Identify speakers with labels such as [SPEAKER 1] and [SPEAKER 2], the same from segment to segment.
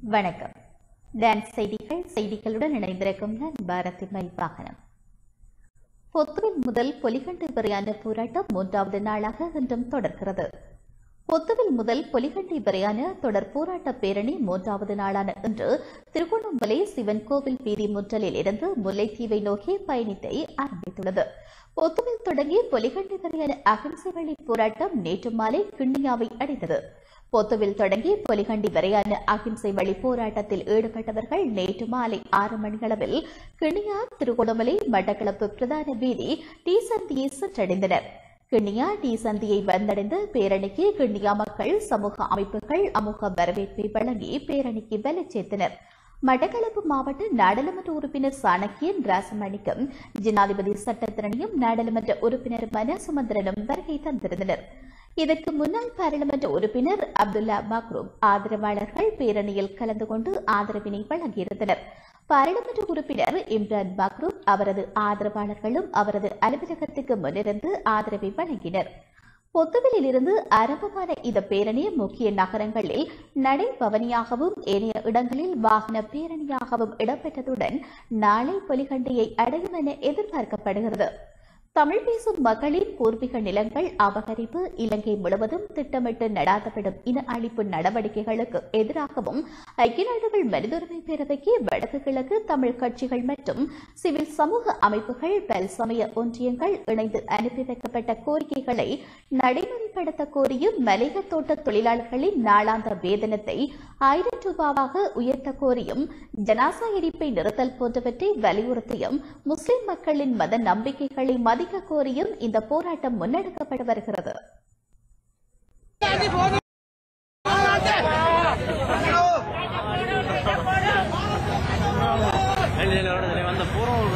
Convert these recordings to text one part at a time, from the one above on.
[SPEAKER 1] வணக்கம் டான்ஸ் செய்திகள் செய்திகளுடன் இணைந்திருக்கும் நான் பாரதி வாகனம் பொத்துவில் முதல் பொலிகண்டை வரையான போராட்டம் மூன்றாவது நாளாக இன்றும் தொடர்கிறது பொத்துவில் முதல் பொலிகண்டை வரையான தொடர் போராட்ட பேரணி மூன்றாவது நாளான இன்று திருகோணமலை சிவன் கோவில் வீதி முற்றலில் இருந்து முல்லைத்தீவை நோக்கி பயணித்தை ஆரம்பித்துள்ளது பொத்துவில் தொடங்கி பொலிகண்டை வரையான அகிம்சை வழி போராட்டம் நேற்று மாலை கிண்ணியாவை அடைந்தது பொத்துவில் தொடங்கி பொலிகண்டி வரையான அகிம்சை வழி போராட்டத்தில் ஈடுபட்டவர்கள் நேற்று மாலை ஆறு மணியளவில் கிண்ணியா திருகோணமலை மட்டக்களப்பு பிரதான வீதி டி சந்தியை சென்றடைந்தனர் கிண்ணியா டி சந்தியை வந்தடைந்த பேரணிக்கு கிண்ணியா மக்கள் சமூக அமைப்புகள் அமுக வரவேற்பை வழங்கி பேரணிக்கு பல சேர்த்தனர் மட்டக்களப்பு மாவட்ட நாடாளுமன்ற உறுப்பினர் சாணக்கியன் ராசமணிக்கும் ஜனாதிபதி சட்டத்திரணியும் நாடாளுமன்ற உறுப்பினர் மனசுமந்திரனும் வருகை தந்திருந்தனர் இதற்கு முன்னாள் பாராளுமன்ற உறுப்பினர் அப்துல்லா மக்ரூம் ஆதரவாளர்கள் பேரணியில் கலந்து கொண்டு ஆதரவினை வழங்கியிருந்தனர் பாராளுமன்ற உறுப்பினர் இம்ரான் மக்ரூம் அவரது ஆதரவாளர்களும் அவரது அலுவலகத்துக்கு முன்னிருந்து ஆதரவை வழங்கினர் பொத்துவிலில் இருந்து ஆரம்பமான இந்த பேரணி முக்கிய நகரங்களில் நடைபவனியாகவும் ஏனைய இடங்களில் வாகன பேரணியாகவும் இடம்பெற்றதுடன் நாளை பொலிகண்டியை அடையும் என எதிர்பார்க்கப்படுகிறது தமிழ் பேசும் மக்களின் பூர்வீக நிலங்கள் அபகரிப்பு இலங்கை முழுவதும் திட்டமிட்டு நடாத்தப்படும் இன அழிப்பு நடவடிக்கைகளுக்கு எதிராகவும் ஐக்கிய நாடுகள் மனித உரிமை பேரவைக்கு வடக்கு கிழக்கு தமிழ் கட்சிகள் மற்றும் சிவில் சமூக அமைப்புகள் பல் சமய ஒன்றியங்கள் இணைந்து அனுப்பி வைக்கப்பட்ட கோரிக்கைகளை நடைமுறைப்படுத்த கோரியும் மளிகை தோட்ட தொழிலாளர்களின் நாளாந்த வேதனத்தை ஆயிரம் ரூபாவாக உயர்த்த கோரியும் ஜனாசா எரிப்பை நிறுத்தல் போன்றவற்றை வலியுறுத்தியும் முஸ்லிம் மக்களின் மத நம்பிக்கைகளை மதிக்க கோரியும் இந்த போராட்டம் முன்னெடுக்கப்பட்டு வருகிறது
[SPEAKER 2] வந்த பூரம்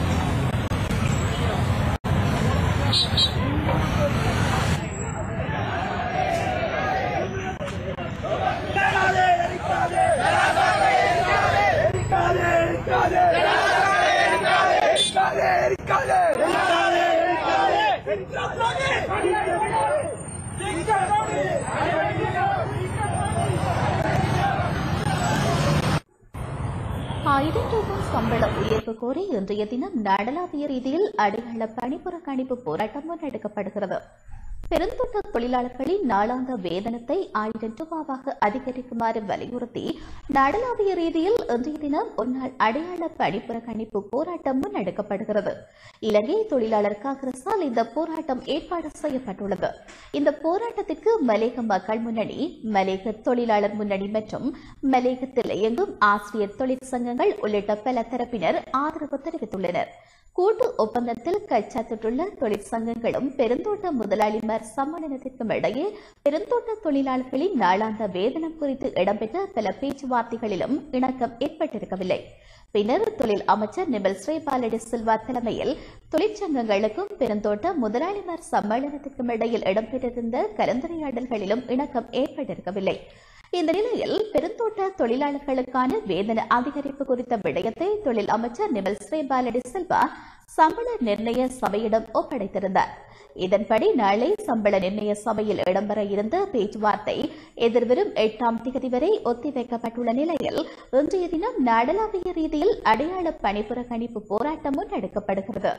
[SPEAKER 1] ஆயிரம் ரூபாய் சம்பள உயர்வு கோரி இன்றைய தினம் நாடளாவிய ரீதியில் அடிகள பணிப்புறக்கணிப்பு போராட்டம் முன்னெடுக்கப்படுகிறது பெருந்தோட்ட தொழிலாளர்களின் நாளாந்த வேதனத்தை ஆயிரம் ரூபாவாக அதிகரிக்குமாறு வலியுறுத்தி நாடளாவிய ரீதியில் இன்றைய தினம் ஒருநாள் அடையாள பணிப்புறக்கணிப்பு போராட்டம் முன்னெடுக்கப்படுகிறது இலங்கை தொழிலாளர் காங்கிரஸால் இந்த போராட்டம் ஏற்பாடு செய்யப்பட்டுள்ளது இந்த போராட்டத்திற்கு மலேக மக்கள் முன்னணி மலேக தொழிலாளர் முன்னணி மற்றும் மலேகத்தில் இயங்கும் ஆசிரியர் தொழிற்சங்கங்கள் உள்ளிட்ட பல தரப்பினர் ஆதரவு தெரிவித்துள்ளனர் கூட்டு ஒப்பந்தத்தில் கைச்சாத்திட்டுள்ள தொழிற்சங்கங்களும் பெருந்தோட்ட முதலாளிமார் சம்மேளனத்திற்கும் இடையே பெருந்தோட்ட தொழிலாளர்களின் நாளாந்த வேதனம் குறித்து இடம்பெற்ற பல பேச்சுவார்த்தைகளிலும் இணக்கம் ஏற்பட்டிருக்கவில்லை பின்னர் தொழில் அமைச்சர் நிபல் ஸ்ரீபாலடி சில்வா தலைமையில் தொழிற்சங்கங்களுக்கும் பெருந்தோட்ட முதலாளிமார் சம்மேளனத்திற்கும் இடையில் இடம்பெற்றிருந்த கலந்துரையாடல்களிலும் இணக்கம் ஏற்பட்டிருக்கவில்லை இந்த நிலையில் பெருந்தோட்ட தொழிலாளர்களுக்கான வேதன அதிகரிப்பு குறித்த விடயத்தை தொழில் அமைச்சர் நிமல் ஸ்ரீபாலடி செல்வா சம்பள நிர்ணய சபையிடம் ஒப்படைத்திருந்தார் இதன்படி நாளை சம்பள நிர்ணய சபையில் இடம்பெற இருந்த பேச்சுவார்த்தை எதிர்வரும் எட்டாம் திகதி வரை ஒத்திவைக்கப்பட்டுள்ள நிலையில் இன்றைய தினம் நாடளாவிய ரீதியில் அடையாள பணிப்புறக்கணிப்பு போராட்டம் முன்னெடுக்கப்படுகிறது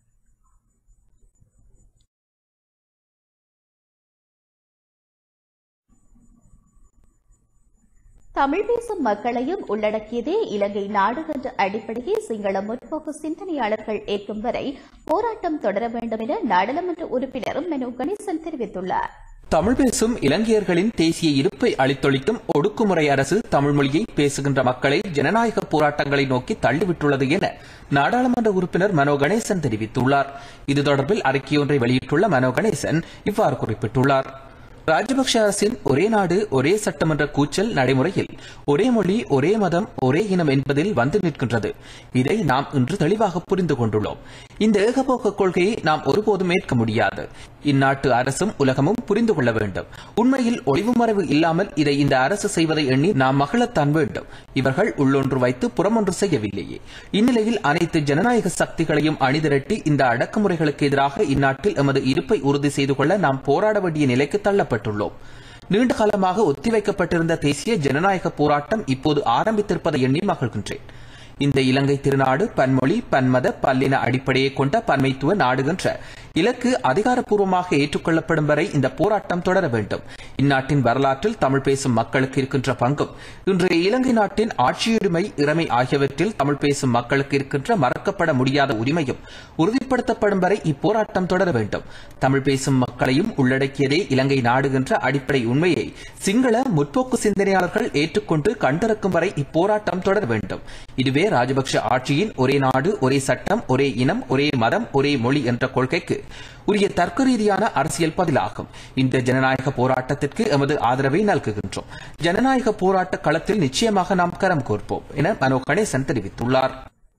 [SPEAKER 1] தமிழ் பேசும் மக்களையும் உள்ளடக்கியதே இலங்கை நாடு என்ற அடிப்படையை சிங்கள முற்போக்கு சிந்தனையாளர்கள் ஏற்கும் வரை போராட்டம் தொடர வேண்டும் என நாடாளுமன்ற உறுப்பினர் மனோ கணேசன் தெரிவித்துள்ளார்
[SPEAKER 3] தமிழ் பேசும் இலங்கையர்களின் தேசிய இருப்பை அளித்தொழிக்கும் ஒடுக்குமுறை அரசு தமிழ் மொழியை பேசுகின்ற மக்களை ஜனநாயக போராட்டங்களை நோக்கி தள்ளிவிட்டுள்ளது என நாடாளுமன்ற உறுப்பினர் மனோ கணேசன் தெரிவித்துள்ளார் இது தொடர்பில் அறிக்கையொன்றை வெளியிட்டுள்ள மனோ கணேசன் இவ்வாறு குறிப்பிட்டுள்ளார் ராஜபக்ஷ அரசின் ஒரே நாடு ஒரே சட்டமன்ற கூச்சல் நடைமுறையில் ஒரே மொழி ஒரே மதம் ஒரே இனம் என்பதில் வந்து நிற்கின்றது இதை நாம் இன்று தெளிவாக புரிந்து கொண்டுள்ளோம் இந்த ஏகபோக கொள்கையை நாம் ஒருபோதும் ஏற்க முடியாது இந்நாட்டு அரசும் உலகமும் புரிந்து கொள்ள வேண்டும் உண்மையில் ஒளிவு மறைவு இல்லாமல் இதை இந்த அரசு செய்வதை எண்ணி நாம் மகிழத்தான் வேண்டும் இவர்கள் உள்ளொன்று வைத்து புறமொன்று செய்யவில்லையே இந்நிலையில் அனைத்து ஜனநாயக சக்திகளையும் அணிதிரட்டி இந்த அடக்குமுறைகளுக்கு எதிராக இந்நாட்டில் எமது இருப்பை உறுதி செய்து கொள்ள நாம் போராட வேண்டிய நிலைக்கு தள்ளப்பட்டுள்ளோம் நீண்ட காலமாக ஒத்திவைக்கப்பட்டிருந்த தேசிய ஜனநாயக போராட்டம் இப்போது ஆரம்பித்திருப்பதை எண்ணி மகிழ்கின்றேன் இந்த இலங்கை திருநாடு பன்மொழி பன்மத பல்லின அடிப்படையை கொண்ட பன்மைத்துவ நாடு என்ற இலக்கு அதிகாரப்பூர்வமாக ஏற்றுக்கொள்ளப்படும் வரை இந்த போராட்டம் தொடர வேண்டும் இந்நாட்டின் வரலாற்றில் தமிழ் பேசும் மக்களுக்கு இருக்கின்ற பங்கும் இன்றைய இலங்கை நாட்டின் ஆட்சியுரிமை இறமை ஆகியவற்றில் தமிழ் பேசும் மக்களுக்கு இருக்கின்ற மறக்கப்பட முடியாத உரிமையும் உறுதிப்படுத்தப்படும் வரை இப்போராட்டம் தொடர வேண்டும் தமிழ் பேசும் மக்களையும் உள்ளடக்கியதே இலங்கை நாடு என்ற அடிப்படை உண்மையை சிங்கள முற்போக்கு சிந்தனையாளர்கள் ஏற்றுக்கொண்டு கண்டிருக்கும் வரை இப்போராட்டம் தொடர வேண்டும் இதுவே ராஜபக்ஷ ஆட்சியின் ஒரே நாடு ஒரே சட்டம் ஒரே இனம் ஒரே மதம் ஒரே மொழி என்ற கொள்கைக்கு உரிய தர்க்க ரீதியான அரசியல் பதிலாகும் இந்த ஜனநாயக போராட்டத்திற்கு எமது ஆதரவை நல்குகின்றோம் ஜனநாயக போராட்ட களத்தில் நிச்சயமாக நாம் கரம் கோர்ப்போம் என மனோ கணேசன் தெரிவித்துள்ளார்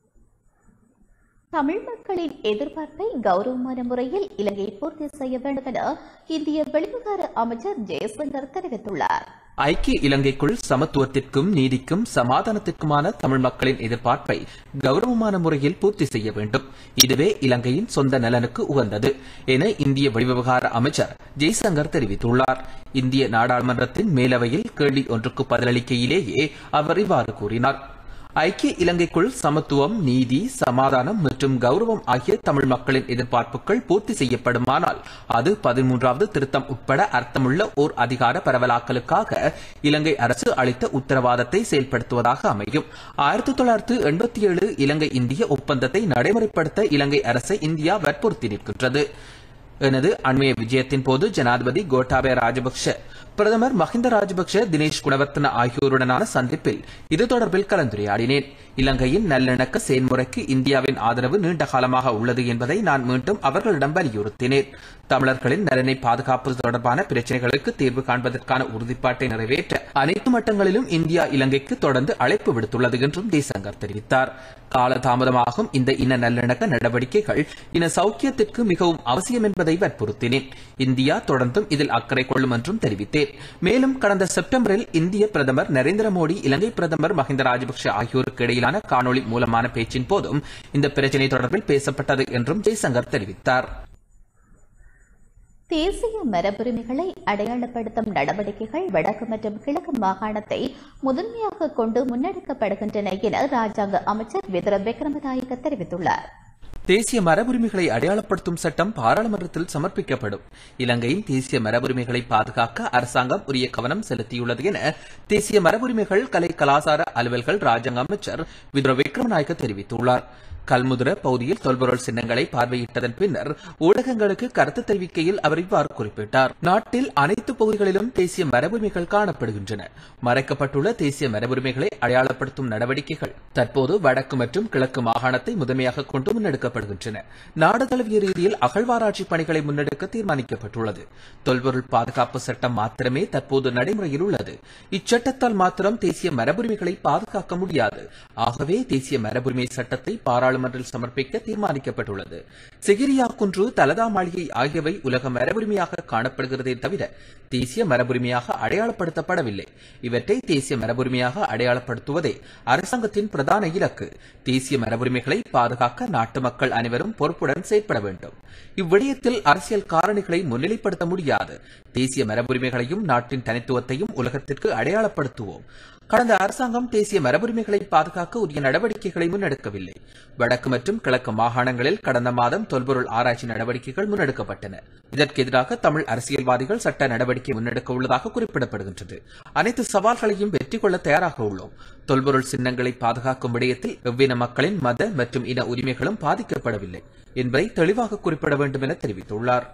[SPEAKER 1] தமிழ் மக்களின் எதிர்பார்ப்பை கௌரவமான முறையில் இலங்கை பூர்த்தி செய்ய வேண்டும் என இந்திய வெளிவிவகார அமைச்சர் ஜெயசங்கர் தெரிவித்துள்ளார்
[SPEAKER 3] ஐக்கிய இலங்கைக்குள் சமத்துவத்திற்கும் நீதிக்கும் சமாதானத்திற்குமான தமிழ் மக்களின் எதிர்பார்ப்பை கௌரவமான முறையில் பூர்த்தி செய்ய வேண்டும் இதுவே இலங்கையின் சொந்த நலனுக்கு உகந்தது என இந்திய வெளிவிவகார அமைச்சர் ஜெய்சங்கர் தெரிவித்துள்ளார் இந்திய நாடாளுமன்றத்தின் மேலவையில் கேள்வி ஒன்றுக்கு பதிலளிக்கையிலேயே அவர் இவ்வாறு கூறினார் ஐக்கிய இலங்கைக்குள் சமத்துவம் நீதி சமாதானம் மற்றும் கௌரவம் ஆகிய தமிழ் மக்களின் எதிர்பார்ப்புகள் பூர்த்தி செய்யப்படுமானால் அது பதிமூன்றாவது திருத்தம் உட்பட அர்த்தமுள்ள ஓர் அதிகார பரவலாக்கலுக்காக இலங்கை அரசு அளித்த உத்தரவாதத்தை செயல்படுத்துவதாக அமையும் ஆயிரத்தி தொள்ளாயிரத்து எண்பத்தி ஏழு இலங்கை இந்திய ஒப்பந்தத்தை நடைமுறைப்படுத்த இலங்கை அரசை இந்தியா வற்புறுத்தி நிற்கின்றது எனது அண்மைய விஜயத்தின் போது ஜனாதிபதி கோட்டாபய ராஜபக்ஷ பிரதமர் மஹிந்த ராஜபக்ஷ தினேஷ் குணவர்த்தன ஆகியோருடனான சந்திப்பில் இது தொடர்பில் கலந்துரையாடினேன் இலங்கையின் நல்லிணக்க செயல்முறைக்கு இந்தியாவின் ஆதரவு நீண்ட காலமாக உள்ளது என்பதை நான் மீண்டும் அவர்களிடம் வலியுறுத்தினேன் தமிழர்களின் நலனை பாதுகாப்பது தொடர்பான பிரச்சனைகளுக்கு தீர்வு காண்பதற்கான உறுதிப்பாட்டை நிறைவேற்ற அனைத்து மட்டங்களிலும் இந்தியா இலங்கைக்கு தொடர்ந்து அழைப்பு விடுத்துள்ளது என்றும் ஜெய்சங்கர் தெரிவித்தார் காலதாமதமாகும் இந்த இன நல்லிணக்க நடவடிக்கைகள் இன சௌக்கியத்திற்கு மிகவும் அவசியம் என்பதை வற்புறுத்தினேன் இந்தியா தொடர்ந்தும் இதில் அக்கறை கொள்ளும் என்றும் தெரிவித்தேன் மேலும் கடந்த செப்டம்பரில் இந்திய பிரதமர் நரேந்திர மோடி இலங்கை பிரதமர் மஹிந்த ராஜபக்ஷ ஆகியோருக்கு இடையிலான காணொலி மூலமான பேச்சின் போதும் இந்த பிரச்சினை தொடர்பில் பேசப்பட்டது என்றும் ஜெய்சங்கர் தெரிவித்தார்
[SPEAKER 1] தேசிய மரபுரிமைகளை அடையாளப்படுத்தும் நடவடிக்கைகள் வடக்கு மற்றும் கிழக்கு மாகாணத்தை முதன்மையாக கொண்டு முன்னெடுக்கப்படுகின்றன என ராஜாங்க அமைச்சர் விதுர விக்ரமநாயக்க தெரிவித்துள்ளார்
[SPEAKER 3] தேசிய மரபுரிமைகளை அடையாளப்படுத்தும் சட்டம் பாராளுமன்றத்தில் சமர்ப்பிக்கப்படும் இலங்கையின் தேசிய மரபுரிமைகளை பாதுகாக்க அரசாங்கம் உரிய கவனம் செலுத்தியுள்ளது என தேசிய மரபுரிமைகள் கலை கலாசார அலுவல்கள் ராஜாங்க அமைச்சர் விதுர விக்ரமநாயக்க தெரிவித்துள்ளார் கல்முதுர பகுதியில் தொல்பொருள் சின்னங்களை பார்வையிட்டதன் பின்னர் ஊடகங்களுக்கு கருத்து தெரிவிக்கையில் அவர் இவ்வாறு குறிப்பிட்டார் நாட்டில் அனைத்து பகுதிகளிலும் தேசிய மரபுரிமைகள் காணப்படுகின்றன மறைக்கப்பட்டுள்ள தேசிய மரபுரிமைகளை அடையாளப்படுத்தும் நடவடிக்கைகள் தற்போது வடக்கு மற்றும் கிழக்கு மாகாணத்தை முதன்மையாக கொண்டு முன்னெடுக்கப்படுகின்றன நாடு தழுவிய ரீதியில் அகழ்வாராய்ச்சி பணிகளை முன்னெடுக்க தீர்மானிக்கப்பட்டுள்ளது தொல்பொருள் பாதுகாப்பு சட்டம் மாத்திரமே தற்போது நடைமுறையில் உள்ளது இச்சட்டத்தால் மாத்திரம் தேசிய மரபுரிமைகளை பாதுகாக்க முடியாது ஆகவே தேசிய மரபுரிமை சட்டத்தை பாராளுமன்ற பாராளுமன்றில் சமர்ப்பிக்க தீர்மானிக்கப்பட்டுள்ளது சிகிரியா குன்று தலதா மாளிகை ஆகியவை உலக மரபுரிமையாக காணப்படுகிறதே தவிர தேசிய மரபுரிமையாக அடையாளப்படுத்தப்படவில்லை இவற்றை தேசிய மரபுரிமையாக அடையாளப்படுத்துவதே அரசாங்கத்தின் பிரதான இலக்கு தேசிய மரபுரிமைகளை பாதுகாக்க நாட்டு மக்கள் அனைவரும் பொறுப்புடன் செயற்பட வேண்டும் இவ்விடயத்தில் அரசியல் காரணிகளை முன்னிலைப்படுத்த முடியாது தேசிய மரபுரிமைகளையும் நாட்டின் தனித்துவத்தையும் உலகத்திற்கு அடையாளப்படுத்துவோம் கடந்த அரசாங்கம் தேசிய மரபுரிமைகளை பாதுகாக்க உரிய நடவடிக்கைகளை முன்னெடுக்கவில்லை வடக்கு மற்றும் கிழக்கு மாகாணங்களில் கடந்த மாதம் தொல்பொருள் ஆராய்ச்சி நடவடிக்கைகள் முன்னெடுக்கப்பட்டன இதற்கு எதிராக தமிழ் அரசியல்வாதிகள் சட்ட நடவடிக்கை முன்னெடுக்க உள்ளதாக குறிப்பிடப்படுகின்றது அனைத்து சவால்களையும் வெற்றி கொள்ள தயாராக உள்ளோம் தொல்பொருள் சின்னங்களை பாதுகாக்கும் விடயத்தில் எவ்வின மக்களின் மத மற்றும் இன உரிமைகளும் பாதிக்கப்படவில்லை என்பதை தெளிவாக குறிப்பிட வேண்டும் என தெரிவித்துள்ளார்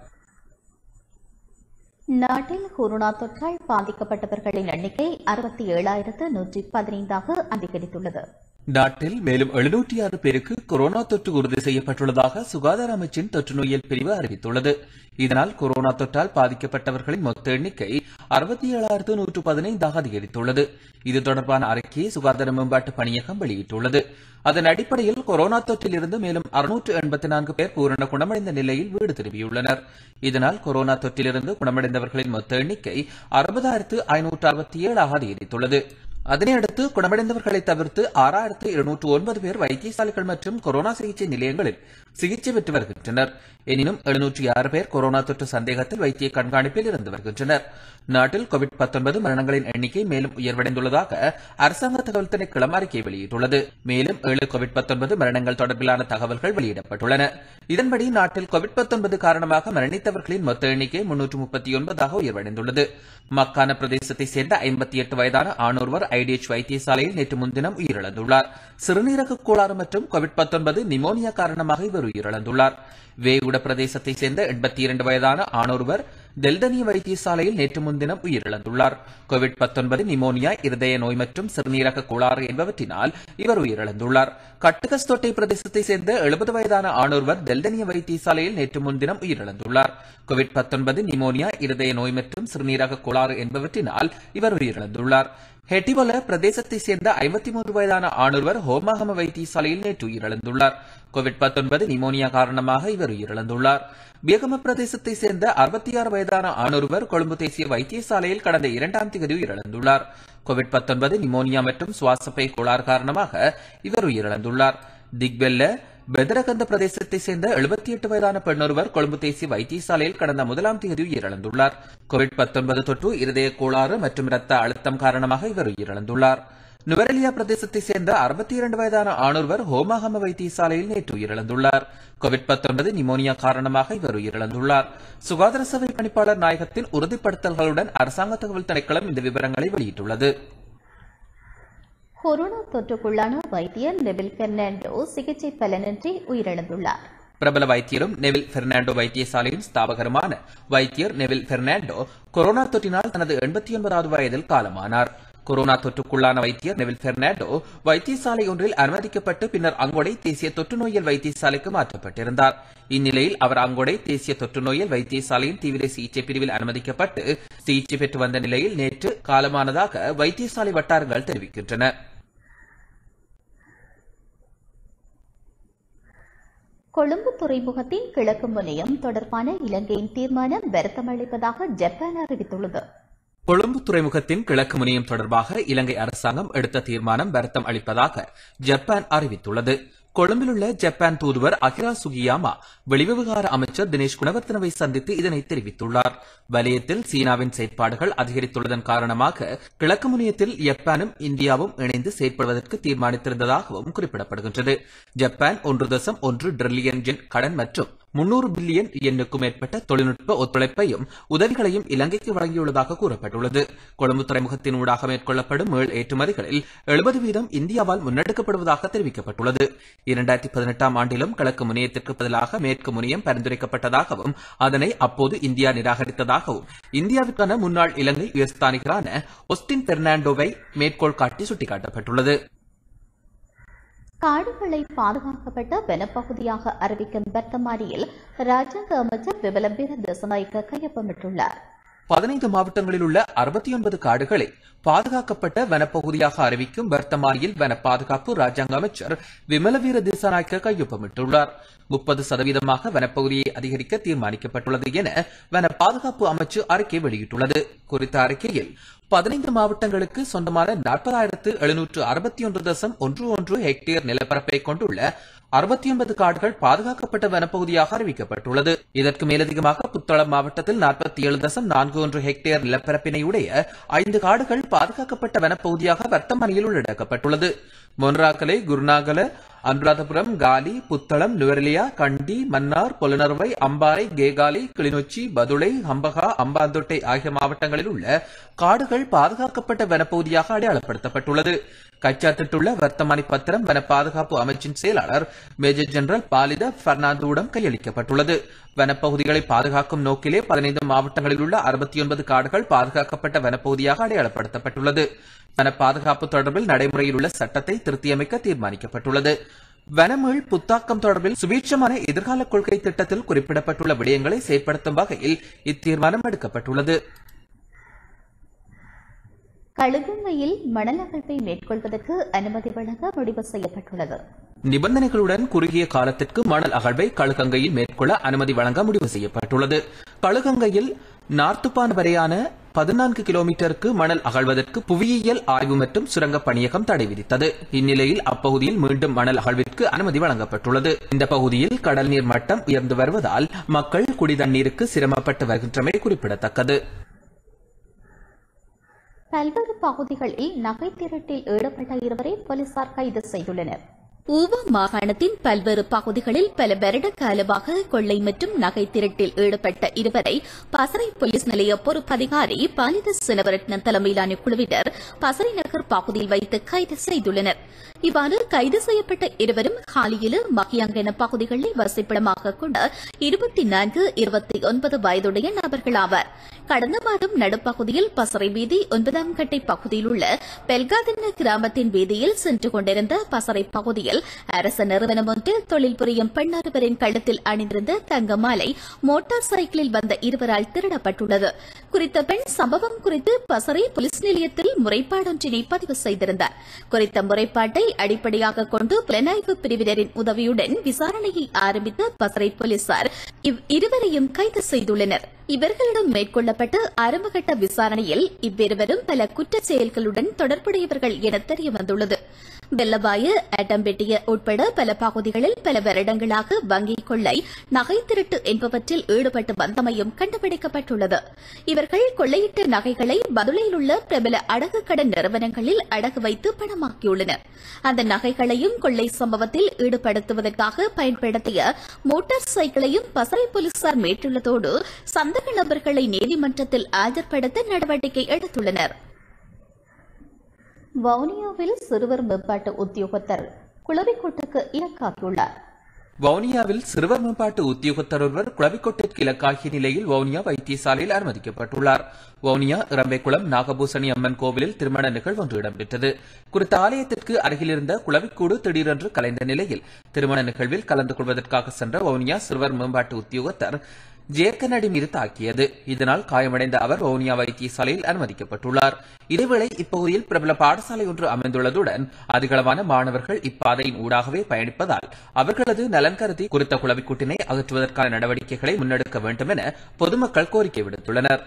[SPEAKER 1] நாட்டில் கொரோனா தொற்றால் பாதிக்கப்பட்டவர்களின் எண்ணிக்கை அறுபத்தி ஏழாயிரத்து நூற்றி பதினைந்தாக அதிகரித்துள்ளது
[SPEAKER 3] நாட்டில் மேலும் எழுநூற்றி ஆறு பேருக்கு கொரோனா தொற்று உறுதி செய்யப்பட்டுள்ளதாக சுகாதார அமைச்சின் தொற்று நோயியல் பிரிவு அறிவித்துள்ளது இதனால் கொரோனா தொற்றால் பாதிக்கப்பட்டவர்களின் மொத்த எண்ணிக்கை அறுபத்தி ஏழாயிரத்து நூற்று பதினைந்தாக அதிகரித்துள்ளது இது தொடர்பான அறிக்கையை சுகாதார மேம்பாட்டு பணியகம் வெளியிட்டுள்ளது அதன் அடிப்படையில் கொரோனா தொற்றிலிருந்து மேலும் அறுநூற்று எண்பத்தி நான்கு பேர் பூரண குணமடைந்த நிலையில் வீடு திரும்பியுள்ளனர் இதனால் கொரோனா தொற்றிலிருந்து குணமடைந்தவர்களின் மொத்த எண்ணிக்கை அறுபதாயிரத்து ஐநூற்று அறுபத்தி ஏழாக அதிகரித்துள்ளது அதனையடுத்து குணமடைந்தவர்களை தவிர்த்து ஆறாயிரத்து இருநூற்று ஒன்பது பேர் வைத்தியசாலைகள் மற்றும் கொரோனா சிகிச்சை நிலையங்களில் சிகிச்சை பெற்று வருகின்றனர் எனினும் எழுநூற்றி ஆறு பேர் கொரோனா தொற்று சந்தேகத்தில் வைத்திய கண்காணிப்பில் இருந்து வருகின்றனர் நாட்டில் கோவிட் 19 மரணங்களின் எண்ணிக்கை மேலும் உயர்வடைந்துள்ளதாக அரசாங்க தகவல் திணைக்களம் அறிக்கை வெளியிட்டுள்ளது மேலும் ஏழு கோவிட் 19 மரணங்கள் தொடர்பிலான தகவல்கள் வெளியிடப்பட்டுள்ளன இதன்படி நாட்டில் கோவிட் 19 காரணமாக மரணித்தவர்களின் மொத்த எண்ணிக்கை முன்னூற்று முப்பத்தி ஒன்பதாக உயர்வடைந்துள்ளது மக்கான பிரதேசத்தை சேர்ந்த ஐம்பத்தி எட்டு வயதான ஆணொருவர் ஐடிஎச் வைத்தியசாலையில் நேற்று முன்தினம் உயிரிழந்துள்ளார் சிறுநீரக கோளாறு மற்றும் கோவிட் 19 நிமோனியா காரணமாக இவர் உயிரிழந்துள்ளார் வேகுட பிரதேசத்தை சேர்ந்த எண்பத்தி இரண்டு வயதான ஆணொருவர் தெல்தனிய வைத்தியசாலையில் நேற்று முன்தினம் உயிரிழந்துள்ளார் கோவிட் 19 நிமோனியா இருதய நோய் மற்றும் சிறுநீரக கோளாறு என்பவற்றினால் இவர் உயிரிழந்துள்ளார் கட்டுகஸ்தோட்டை பிரதேசத்தை சேர்ந்த எழுபது வயதான ஆணொருவர் தெல்தனிய வைத்தியசாலையில் நேற்று முன்தினம் உயிரிழந்துள்ளார் கோவிட் 19 நிமோனியா இருதய நோய் மற்றும் சிறுநீரக கோளாறு என்பவற்றினால் இவர் உயிரிழந்துள்ளார் ஹெட்டிவல பிரதேசத்தை சேர்ந்த ஐம்பத்தி மூன்று வயதான ஆணொருவர் ஹோமாகம வைத்தியசாலையில் நேற்று உயிரிழந்துள்ளார் கோவிட் 19 நிமோனியா காரணமாக இவர் உயிரிழந்துள்ளார் பியகம பிரதேசத்தை சேர்ந்த அறுபத்தி ஆறு வயதான ஆணொருவர் கொழும்பு தேசிய வைத்தியசாலையில் கடந்த இரண்டாம் தேதி உயிரிழந்துள்ளார் கோவிட் 19 நிமோனியா மற்றும் சுவாசப்பை கோளாறு காரணமாக இவர் உயிரிழந்துள்ளார் திக்வெல்ல பெதரகந்த பிரதேசத்தை சேர்ந்த எழுபத்தி எட்டு வயதான பெண்ணொருவர் கொழும்பு தேசிய வைத்தியசாலையில் கடந்த முதலாம் தேதி உயிரிழந்துள்ளார் கோவிட் 19 தொற்று இருதய கோளாறு மற்றும் இரத்த அழுத்தம் காரணமாக இவர் உயிரிழந்துள்ளார் நுவரெலியா பிரதேசத்தை சேர்ந்த அறுபத்தி இரண்டு வயதான ஆணொருவர் ஹோமாகம வைத்தியசாலையில் நேற்று உயிரிழந்துள்ளார் கோவிட் 19 நிமோனியா காரணமாக இவர் உயிரிழந்துள்ளார் சுகாதார சபை பணிப்பாளர் நாயகத்தின் உறுதிப்படுத்தல்களுடன் அரசாங்க தகவல் திணைக்களம் இந்த விவரங்களை வெளியிட்டுள்ளது
[SPEAKER 1] கொரோனா தொற்றுக்குள்ளான வைத்தியர் நெபில் பெர்னாண்டோ சிகிச்சை பலனின்றி உயிரிழந்துள்ளார்
[SPEAKER 3] பிரபல வைத்தியரும் நெவில் பெர்னாண்டோ வைத்தியசாலையின் ஸ்தாபகருமான வைத்தியர் நெவில் பெர்னாண்டோ கொரோனா தொற்றினால் தனது எண்பத்தி ஒன்பதாவது வயதில் காலமானார் கொரோனா தொற்றுக்குள்ளான வைத்தியர் நெவில் பெர்னாண்டோ வைத்தியசாலை ஒன்றில் அனுமதிக்கப்பட்டு பின்னர் அங்கொடை தேசிய தொற்றுநோயியல் வைத்தியசாலைக்கு மாற்றப்பட்டிருந்தார் இந்நிலையில் அவர் அங்கொடை தேசிய தொற்றுநோயியல் வைத்தியசாலையின் தீவிர சிகிச்சை பிரிவில் அனுமதிக்கப்பட்டு சிகிச்சை பெற்று வந்த நிலையில் நேற்று காலமானதாக வைத்தியசாலை வட்டாரங்கள் தெரிவிக்கின்றன
[SPEAKER 1] கொழும்பு துறைமுகத்தின் கிழக்கு முனையம் தொடர்பான இலங்கையின் தீர்மானம் வருத்தமளிப்பதாக ஜப்பான் அறிவித்துள்ளது
[SPEAKER 3] கொழும்பு துறைமுகத்தின் கிழக்கு முனையம் தொடர்பாக இலங்கை அரசாங்கம் எடுத்த தீர்மானம் வருத்தம் அளிப்பதாக ஜப்பான் அறிவித்துள்ளது கொழும்பிலுள்ள ஜப்பான் தூதுவர் அகிரா சுகியாமா வெளிவிவகார அமைச்சர் தினேஷ் குணவர்த்தனவை சந்தித்து இதனை தெரிவித்துள்ளார் வலயத்தில் சீனாவின் செயற்பாடுகள் அதிகரித்துள்ளதன் காரணமாக கிழக்கு முனையத்தில் ஜப்பானும் இந்தியாவும் இணைந்து செயற்படுவதற்கு தீர்மானித்திருந்ததாகவும் குறிப்பிடப்படுகின்றது ஜப்பான் ஒன்று தசம் ஒன்று டிரில்லியன் ஜென் கடன் மற்றும் முன்னூறு பில்லியன் எண்ணுக்கும் மேற்பட்ட தொழில்நுட்ப ஒத்துழைப்பையும் உதவிகளையும் இலங்கைக்கு வழங்கியுள்ளதாக கூறப்பட்டுள்ளது கொழும்பு துறைமுகத்தின் ஊடாக மேற்கொள்ளப்படும் மேல் ஏற்றுமதிகளில் எழுபது வீதம் இந்தியாவால் முன்னெடுக்கப்படுவதாக தெரிவிக்கப்பட்டுள்ளது இரண்டாயிரத்தி பதினெட்டாம் ஆண்டிலும் கிழக்கு முனையத்திற்கு பதிலாக மேற்கு முனையம் பரிந்துரைக்கப்பட்டதாகவும் அதனை அப்போது இந்தியா நிராகரித்ததாகவும் இந்தியாவிற்கான முன்னாள் இலங்கை உயர்ஸ்தானிகரான ஒஸ்டின் பெர்னாண்டோவை மேற்கோள் காட்டி சுட்டிக்காட்டப்பட்டுள்ளது
[SPEAKER 1] காடுகளை பாதுகாக்கப்பட்ட வனப்பகுதியாக அறிவிக்கும் வர்த்தமானியில் ராஜாங்க அமைச்சர் விபலம்பீர திசநாயக்க கையொப்பமிட்டுள்ளார்
[SPEAKER 3] பதினைந்து மாவட்டங்களில் உள்ள அறுபத்தி ஒன்பது காடுகளை பாதுகாக்கப்பட்ட வனப்பகுதியாக அறிவிக்கும் வர்த்தமானியில் வன பாதுகாப்பு ராஜாங்க அமைச்சர் விமலவீர திசாநாயக்க கையொப்பமிட்டுள்ளார் முப்பது சதவீதமாக வனப்பகுதியை அதிகரிக்க தீர்மானிக்கப்பட்டுள்ளது என வன பாதுகாப்பு அமைச்சு அறிக்கை வெளியிட்டுள்ளது குறித்த அறிக்கையில் பதினைந்து மாவட்டங்களுக்கு சொந்தமான நாற்பதாயிரத்து எழுநூற்று அறுபத்தி ஒன்று தசம் ஒன்று ஒன்று ஹெக்டேர் நிலப்பரப்பை கொண்டுள்ள அறுபத்தி ஒன்பது காடுகள் பாதுகாக்கப்பட்ட வனப்பகுதியாக அறிவிக்கப்பட்டுள்ளது இதற்கு மேலதிகமாக புத்தளம் மாவட்டத்தில் நாற்பத்தி ஏழு தசம் நான்கு ஒன்று ஹெக்டேர் நிலப்பரப்பினை உடைய ஐந்து காடுகள் பாதுகாக்கப்பட்ட வனப்பகுதியாக வர்த்தமானியில் உள்ளடக்கப்பட்டுள்ளது மொன்ராக்கலை குருநாகல அனுராதபுரம் காலி புத்தளம் நுவரெலியா கண்டி மன்னார் பொலனறுவை அம்பாறை கேகாலை கிளிநொச்சி பதுளை ஹம்பகா அம்பாந்தோட்டை ஆகிய மாவட்டங்களில் உள்ள காடுகள் பாதுகாக்கப்பட்ட வனப்பகுதியாக அடையாளப்படுத்தப்பட்டுள்ளது கைச்சாத்திட்டுள்ள வர்த்தமானி பத்திரம் வன பாதுகாப்பு அமைச்சின் செயலாளர் மேஜர் ஜெனரல் பாலித பெர்னாண்டோவிடம் கையளிக்கப்பட்டுள்ளது வனப்பகுதிகளை பாதுகாக்கும் நோக்கிலே பதினைந்து மாவட்டங்களில் உள்ள அறுபத்தி ஒன்பது காடுகள் பாதுகாக்கப்பட்ட வனப்பகுதியாக அடையாளப்படுத்தப்பட்டுள்ளது வன பாதுகாப்பு தொடர்பில் நடைமுறையில் உள்ள சட்டத்தை திருத்தியமைக்க தீர்மானிக்கப்பட்டுள்ளது வனமீள் புத்தாக்கம் தொடர்பில் சுபீட்சமான எதிர்கால கொள்கை திட்டத்தில் குறிப்பிடப்பட்டுள்ள விடயங்களை செயற்படுத்தும் வகையில் இத்தீர்மானம் எடுக்கப்பட்டுள்ளது
[SPEAKER 1] கழுகுங்கையில் மணல் அகழ்வை மேற்கொள்வதற்கு அனுமதி வழங்க முடிவு செய்யப்பட்டுள்ளது
[SPEAKER 3] நிபந்தனைகளுடன் குறுகிய காலத்திற்கு மணல் அகழ்வை கழுகங்கையில் மேற்கொள்ள அனுமதி வழங்க முடிவு செய்யப்பட்டுள்ளது கழுகங்கையில் நார்த்துப்பான் வரையான பதினான்கு கிலோமீட்டருக்கு மணல் அகழ்வதற்கு புவியியல் ஆய்வு மற்றும் சுரங்கப் பணியகம் தடை விதித்தது இந்நிலையில் அப்பகுதியில் மீண்டும் மணல் அகழ்விற்கு அனுமதி வழங்கப்பட்டுள்ளது இந்த பகுதியில் கடல் நீர் மட்டம் உயர்ந்து வருவதால் மக்கள் குடிதண்ணீருக்கு சிரமப்பட்டு வருகின்றமை குறிப்பிடத்தக்கது
[SPEAKER 1] பல்வேறு பகுதிகளில் நகை திருட்டில் ஈடுபட்ட இருவரை போலீசார் கைது செய்துள்ளனர் ஊவா மாகாணத்தின் பல்வேறு பகுதிகளில் பல வருட காலமாக கொள்ளை மற்றும் நகை திருட்டில் ஈடுபட்ட இருவரை பசறை போலீஸ் நிலைய பொறுப்பதிகாரி பாலித சினவரட்ன தலைமையிலான குழுவினர் பசறை நகர் பகுதியில் வைத்து கைது செய்துள்ளனர் இவ்வாறு கைது செய்யப்பட்ட இருவரும் ஹாலியில மகியாங் என பகுதிகளில் வசிப்பிடமாக கொண்ட இருபத்தி நான்கு இருபத்தி ஒன்பது வயதுடைய நபர்கள் ஆவார் கடந்த மாதம் நடுப்பகுதியில் பசறை வீதி ஒன்பதாம் கட்டை பகுதியில் உள்ள பெல்காதின கிராமத்தின் வீதியில் சென்று கொண்டிருந்த பசறை பகுதியில் அரச நிறுவனம் ஒன்றில் தொழில் புரியும் பெண் ஒருவரின் கழுத்தில் அணிந்திருந்த தங்க மாலை மோட்டார் சைக்கிளில் வந்த இருவரால் திருடப்பட்டுள்ளது குறித்த பெண் சம்பவம் குறித்து பசறை போலீஸ் நிலையத்தில் முறைப்பாடொன்றினை பதிவு செய்திருந்தார் குறித்த முறைப்பாட்டை அடிப்படையாக கொண்டு புலனாய்வு பிரிவினரின் உதவியுடன் விசாரணையை ஆரம்பித்த பசறை போலீசார் இவ் இருவரையும் கைது செய்துள்ளனர் இவர்களிடம் மேற்கொள்ளப்பட்ட ஆரம்பகட்ட விசாரணையில் இவ்விருவரும் பல குற்றச் செயல்களுடன் தொடர்புடையவர்கள் என தெரியவந்துள்ளது வெள்ளவாய ஆட்டம்பெட்டிய உட்பட பல பகுதிகளில் பல வருடங்களாக வங்கிக் கொள்ளை நகை திருட்டு என்பவற்றில் ஈடுபட்டு வந்தமையும் கண்டுபிடிக்கப்பட்டுள்ளது இவர்கள் கொள்ளையிட்ட நகைகளை பதுளையில் உள்ள பிரபல அடகு கடன் நிறுவனங்களில் அடகு வைத்து பணமாக்கியுள்ளனர் அந்த நகைகளையும் கொள்ளை சம்பவத்தில் ஈடுபடுத்துவதற்காக பயன்படுத்திய மோட்டார் சைக்கிளையும் பசறை போலீசார் மீட்டுள்ளதோடு சந்தக நபர்களை நீதிமன்றத்தில் ஆஜர்படுத்த நடவடிக்கை எடுத்துள்ளனர் வவுனியாவில் சிறுவர் மேம்பாட்டு உத்தியோகத்தர் குளவிக்கோட்டுக்கு இலக்காகியுள்ளார்
[SPEAKER 3] வவுனியாவில் சிறுவர் மேம்பாட்டு உத்தியோகத்தர் ஒருவர் குளவிக்கொட்டிற்கு இலக்காகிய நிலையில் வவுனியா வைத்தியசாலையில் அனுமதிக்கப்பட்டுள்ளார் வவுனியா இரம்பைக்குளம் நாகபூசணி அம்மன் கோவிலில் திருமண நிகழ்வு ஒன்று இடம்பெற்றது குறித்த ஆலயத்திற்கு அருகிலிருந்த குளவிக்கூடு திடீரென்று கலைந்த நிலையில் திருமண நிகழ்வில் கலந்து கொள்வதற்காக சென்ற வவுனியா சிறுவர் மேம்பாட்டு உத்தியோகத்தர் ஜேக்கனடி மீது தாக்கியது இதனால் காயமடைந்த அவர் வவுனியா வைத்தியசாலையில் அனுமதிக்கப்பட்டுள்ளார் இதேவேளை இப்பகுதியில் பிரபல பாடசாலை ஒன்று அமைந்துள்ளதுடன் அதிகளவான மாணவர்கள் இப்பாதையின் ஊடாகவே பயணிப்பதால் அவர்களது நலன் கருதி குறித்த குளவிக்கூட்டினை அகற்றுவதற்கான நடவடிக்கைகளை முன்னெடுக்க வேண்டும் என பொதுமக்கள் கோரிக்கை விடுத்துள்ளனர்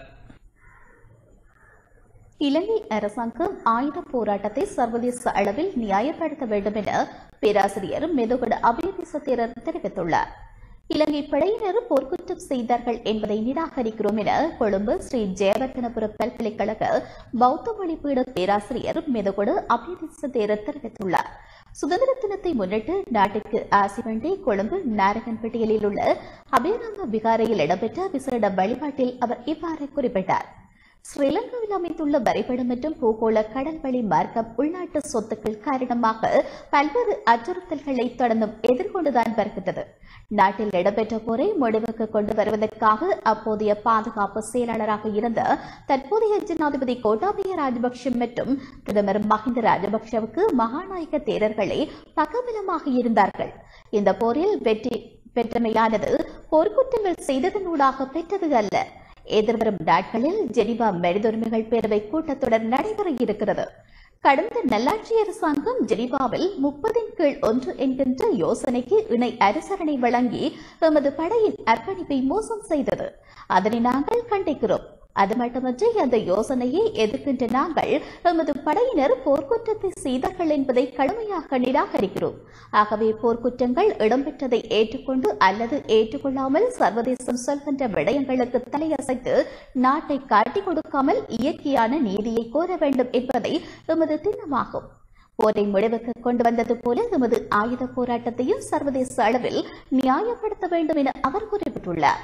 [SPEAKER 1] இலங்கை அரசாங்கம் ஆயுத போராட்டத்தை சர்வதேச அளவில் நியாயப்படுத்த வேண்டும் என பேராசிரியர் மெதுகட அபியதிச தேரர் தெரிவித்துள்ளார் இலங்கை படையினர் போர்க்குற்றம் செய்தார்கள் என்பதை நிராகரிக்கிறோம் என கொழும்பு ஸ்ரீ ஜெயவர்த்தனபுர பல்கலைக்கழக பௌத்த மொழிப்பீட பேராசிரியர் மெதுகொடு அபியதிச தேரர் தெரிவித்துள்ளார் சுதந்திர தினத்தை முன்னிட்டு நாட்டிற்கு ஆசிவண்டி கொழும்பு நாரகன்பட்டியலில் உள்ள அபிராம விகாரையில் இடம்பெற்ற விசேட வழிபாட்டில் அவர் இவ்வாறு குறிப்பிட்டார் ஸ்ரீலங்காவில் அமைந்துள்ள வரைபடம் மற்றும் பூகோள கடல்வழி மார்க்கம் உள்நாட்டு சொத்துக்கள் காரணமாக பல்வேறு அச்சுறுத்தல்களை தொடர்ந்தும் எதிர்கொண்டுதான் வருகின்றது நாட்டில் இடம்பெற்ற போரை முடிவுக்கு கொண்டு வருவதற்காக அப்போதைய பாதுகாப்பு செயலாளராக இருந்த தற்போதைய ஜனாதிபதி கோட்டாபய ராஜபக்ஷ மற்றும் பிரதமர் மஹிந்த ராஜபக்ஷவுக்கு மகாநாயக தேரர்களே பக்கபலமாக இருந்தார்கள் இந்த போரில் வெற்றி பெற்றமையானது போர்க்குற்றங்கள் செய்ததனூடாக பெற்றது அல்ல எதிர்வரும் நாட்களில் ஜெனிவா மனிதுரிமைகள் பேரவை கூட்டத்தொடர் நடைபெற இருக்கிறது கடந்த நல்லாட்சி அரசாங்கம் ஜெனிவாவில் முப்பதின் கீழ் ஒன்று என்கின்ற யோசனைக்கு இணை அனுசரணை வழங்கி எமது படையின் அர்ப்பணிப்பை மோசம் செய்தது அதனை நாங்கள் கண்டிக்கிறோம் அது மட்டுமன்றி அந்த யோசனையை எதிர்க்கின்ற நாங்கள் எமது படையினர் போர்க்குற்றத்தை செய்தார்கள் என்பதை கடுமையாக நிராகரிக்கிறோம் ஆகவே போர்க்குற்றங்கள் இடம்பெற்றதை ஏற்றுக்கொண்டு அல்லது ஏற்றுக்கொள்ளாமல் சர்வதேசம் சொல்கின்ற விடயங்களுக்கு தலையசைத்து நாட்டை காட்டிக் கொடுக்காமல் இயற்கையான நீதியை கோர வேண்டும் என்பதை எமது திண்ணமாகும் போரை முடிவுக்கு கொண்டு வந்தது போல எமது ஆயுத போராட்டத்தையும் சர்வதேச அளவில் நியாயப்படுத்த வேண்டும் என அவர் குறிப்பிட்டுள்ளார்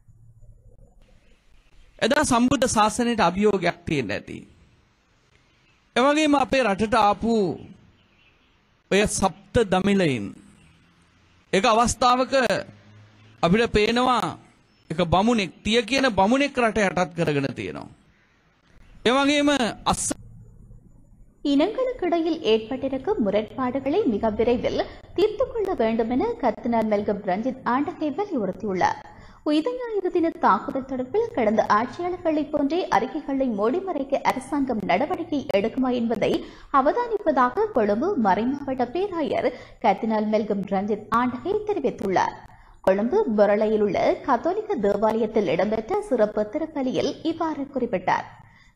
[SPEAKER 4] එදා සම්බුද්ධ ශාසනයට අභියෝගයක් තියෙන්න ඇති. එවගේම අපේ රටට ආපු ඔය සප්ත දමිලයින්. එක අවස්ථාවක අපිට පේනවා එක බමුණෙක් තිය කියන බමුණෙක් රට යටත් කරගෙන තියෙනවා. එවගේම අස්ස
[SPEAKER 1] இனங்களுக்கிடையில் ஏற்பட்டிருக்கும் முரண்பாடுகளை மிக விரைவில் தீர்த்துக் கொள்ள வேண்டும் என கர்த்தனார் மெல்கம் ரஞ்சித் ஆண்டகை வலியுறுத்தியுள்ளார் உயிர் ஞாயிறு தின தாக்குதல் தொடர்பில் கடந்த ஆட்சியாளர்களைப் போன்றே அறிக்கைகளை மூடிமறைக்க அரசாங்கம் நடவடிக்கை எடுக்குமா என்பதை அவதானிப்பதாக கொழும்பு மறைமாவட்ட பேராயர் கர்தினால் மெல்கம் ரஞ்சித் ஆண்டகை தெரிவித்துள்ளார் கொழும்பு பொரளையில் உள்ள கத்தோலிக்க தேவாலயத்தில் இடம்பெற்ற சிறப்பு திருப்பலியில் இவ்வாறு குறிப்பிட்டார்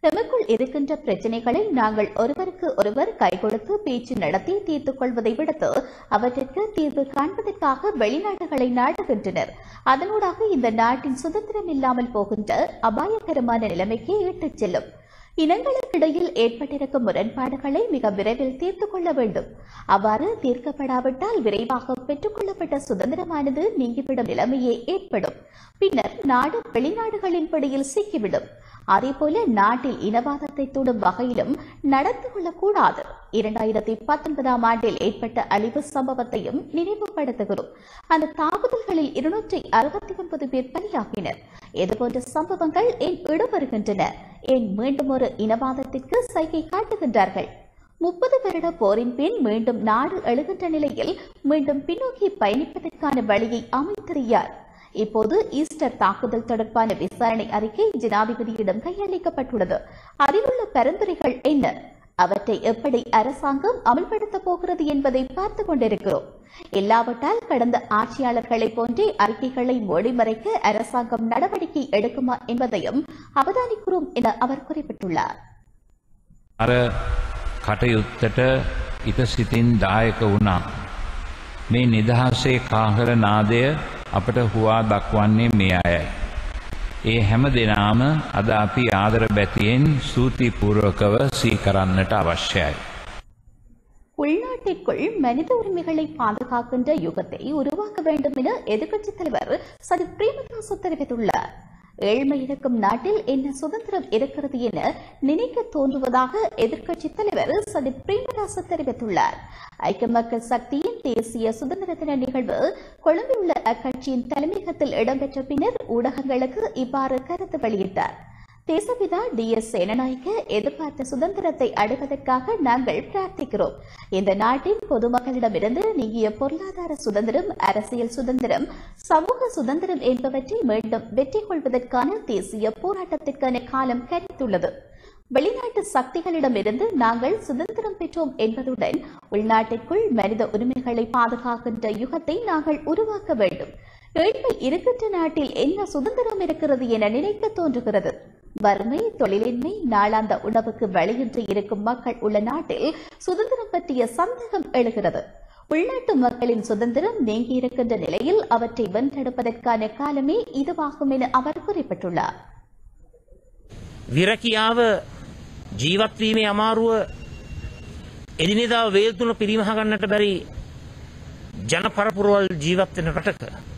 [SPEAKER 1] எமக்குள் இருக்கின்ற பிரச்சனைகளை நாங்கள் ஒருவருக்கு ஒருவர் கை கொடுத்து பேச்சு நடத்தி தீர்த்துக் கொள்வதை விடுத்து அவற்றிற்கு தீர்வு காண்பதற்காக வெளிநாடுகளை நாடுகின்றனர் அதனூடாக இந்த நாட்டின் சுதந்திரம் இல்லாமல் போகின்ற அபாயகரமான நிலைமைக்கு இட்டுச் செல்லும் இனங்களுக்கிடையில் ஏற்பட்டிருக்கும் முரண்பாடுகளை மிக விரைவில் தீர்த்துக் கொள்ள வேண்டும் அவ்வாறு தீர்க்கப்படாவிட்டால் விரைவாக பெற்றுக்கொள்ளப்பட்ட சுதந்திரமானது நீங்கிவிடும் நிலைமையே ஏற்படும் பின்னர் நாடு வெளிநாடுகளின் பிடியில் சிக்கிவிடும் அதேபோல நாட்டில் இனவாதத்தை தூண்டும் வகையிலும் நடந்து கொள்ளக்கூடாது இரண்டாயிரத்தி பத்தொன்பதாம் ஆண்டில் ஏற்பட்ட அழிவு சம்பவத்தையும் நினைவுபடுத்துகிறோம் அந்த தாக்குதல்களில் இருநூற்றி அறுபத்தி ஒன்பது பேர் பலியாகினர் இதுபோன்ற சம்பவங்கள் ஏன் இடம்பெறுகின்றன ஏன் மீண்டும் ஒரு இனவாதத்திற்கு சைகை காட்டுகின்றார்கள் முப்பது வருட போரின் பின் மீண்டும் நாடு எழுகின்ற நிலையில் மீண்டும் பின்னோக்கி பயணிப்பதற்கான வழியை அமைத்தது யார் இப்போது ஈஸ்டர் தாக்குதல் தொடர்பான விசாரணை அறிக்கை ஜனாதிபதியிடம் கையளிக்கப்பட்டுள்ளது அதில் உள்ள பரிந்துரைகள் என்ன அவற்றை எப்படி அரசாங்கம் அமல்படுத்தப் போகிறது என்பதை பார்த்துக் கொண்டிருக்கிறோம் இல்லாவிட்டால் கடந்த ஆட்சியாளர்களைப் போன்றே அறிக்கைகளை மொழிமறைக்க அரசாங்கம் நடவடிக்கை எடுக்குமா என்பதையும் அவதானிக்கிறோம் என அவர் குறிப்பிட்டுள்ளார்
[SPEAKER 5] අර කටයුත්තට ඉත සිතින් දායක වුණා. මේ නිදහසේ කාහර නාදය අපට හුවා දක්වන්නේ මේ අයයි. ඒ හැම දෙනාම අද අපි ආදර බැතියෙන් සූතිපූර්වකව සීකරන්නට අවශ්‍යයි.
[SPEAKER 1] உள்நாட்டிற்குள் மனித உரிமைகளை பாதுகாக்கின்ற யுகத்தை உருவாக்க வேண்டும் என எதிர்க்கட்சித் தலைவர் சஜித் பிரேமதாச தெரிவித்துள்ளார் ஏழ்மை இருக்கும் நாட்டில் என்ன சுதந்திரம் இருக்கிறது என நினைக்க தோன்றுவதாக எதிர்க்கட்சித் தலைவர் சஜித் பிரேமதாச தெரிவித்துள்ளார் ஐக்கிய மக்கள் சக்தியின் தேசிய சுதந்திர தின நிகழ்வு கொழும்பில் உள்ள அக்கட்சியின் தலைமையகத்தில் இடம்பெற்ற பின்னர் ஊடகங்களுக்கு இவ்வாறு கருத்து வெளியிட்டார் தேசபிதா டி எஸ் சேனநாயக்க எதிர்பார்த்த சுதந்திரத்தை அடைவதற்காக நாங்கள் பிரார்த்திக்கிறோம் இந்த நாட்டின் பொதுமக்களிடமிருந்து நீங்கிய பொருளாதார சுதந்திரம் அரசியல் சுதந்திரம் சமூக சுதந்திரம் என்பவற்றை மீண்டும் வெற்றி கொள்வதற்கான தேசிய போராட்டத்திற்கான காலம் கணித்துள்ளது வெளிநாட்டு சக்திகளிடமிருந்து நாங்கள் சுதந்திரம் பெற்றோம் என்பதுடன் உள்நாட்டிற்குள் மனித உரிமைகளை பாதுகாக்கின்ற யுகத்தை நாங்கள் உருவாக்க வேண்டும் ஏழ்மை இருக்கின்ற நாட்டில் என்ன சுதந்திரம் இருக்கிறது என நினைக்க தோன்றுகிறது வறுமை தொழிலின்மை நாளாந்த உணவுக்கு வழியின்றி இருக்கும் மக்கள் உள்ள நாட்டில் சுதந்திரம் பற்றிய சந்தேகம் எழுகிறது உள்நாட்டு மக்களின் சுதந்திரம் நீங்கி இருக்கின்ற நிலையில் அவற்றை வென்றெடுப்பதற்கான காலமே இதுவாகும் என அவர் குறிப்பிட்டுள்ளார்
[SPEAKER 6] විරකියාව ජීවත්වීමේ අමාරුව එදිනෙදා වේල්තුන පිරිමහගන්නට බැරි ජන පරපුරුවල් ජීවත්වෙන රටක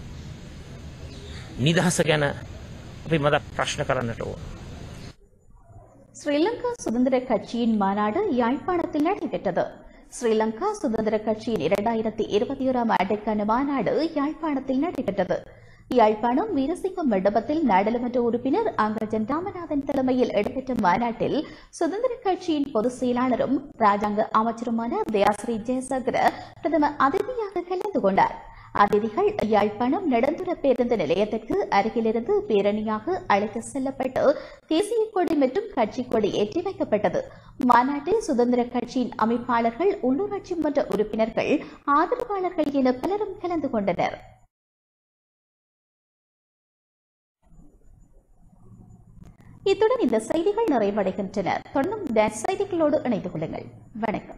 [SPEAKER 6] නිදහස ගැන අපි මද ප්‍රශ්න කරන්නට ඕ.
[SPEAKER 1] ஸ்ரீலங்கா சுதந்திர கட்சியின் மாநாடு யாழ்ப்பாணத்தில் நடைபெற்றது ஸ்ரீலங்கா சுதந்திர கட்சியின் இரண்டாயிரத்தி இருபத்தி ஓராம் ஆண்டிற்கான மாநாடு யாழ்ப்பாணத்தில் நடைபெற்றது யாழ்ப்பாணம் வீரசிங்கம் மண்டபத்தில் நாடாளுமன்ற உறுப்பினர் அங்கஜன் ராமநாதன் தலைமையில் இடம்பெற்ற மாநாட்டில் சுதந்திர கட்சியின் பொதுச் செயலாளரும் ராஜாங்க அமைச்சருமான தயாஸ்ரீ ஜெயசங்கர பிரதம அதிதியாக கலந்து கொண்டார் அதிதிகள் யாழ்ப்பாணம் நடந்துற பேருந்து நிலையத்திற்கு அருகிலிருந்து பேரணியாக அழைத்து செல்லப்பட்டு தேசிய கொடி மற்றும் கட்சி கொடி ஏற்றி வைக்கப்பட்டது மாநாட்டில் சுதந்திர கட்சியின் அமைப்பாளர்கள் உள்ளூராட்சி மன்ற உறுப்பினர்கள் ஆதரவாளர்கள் என பலரும் கலந்து கொண்டனர் இத்துடன் இந்த செய்திகள் நிறைவடைகின்றன தொடர்ந்தும் டேஷ் செய்திகளோடு இணைந்து கொள்ளுங்கள் வணக்கம்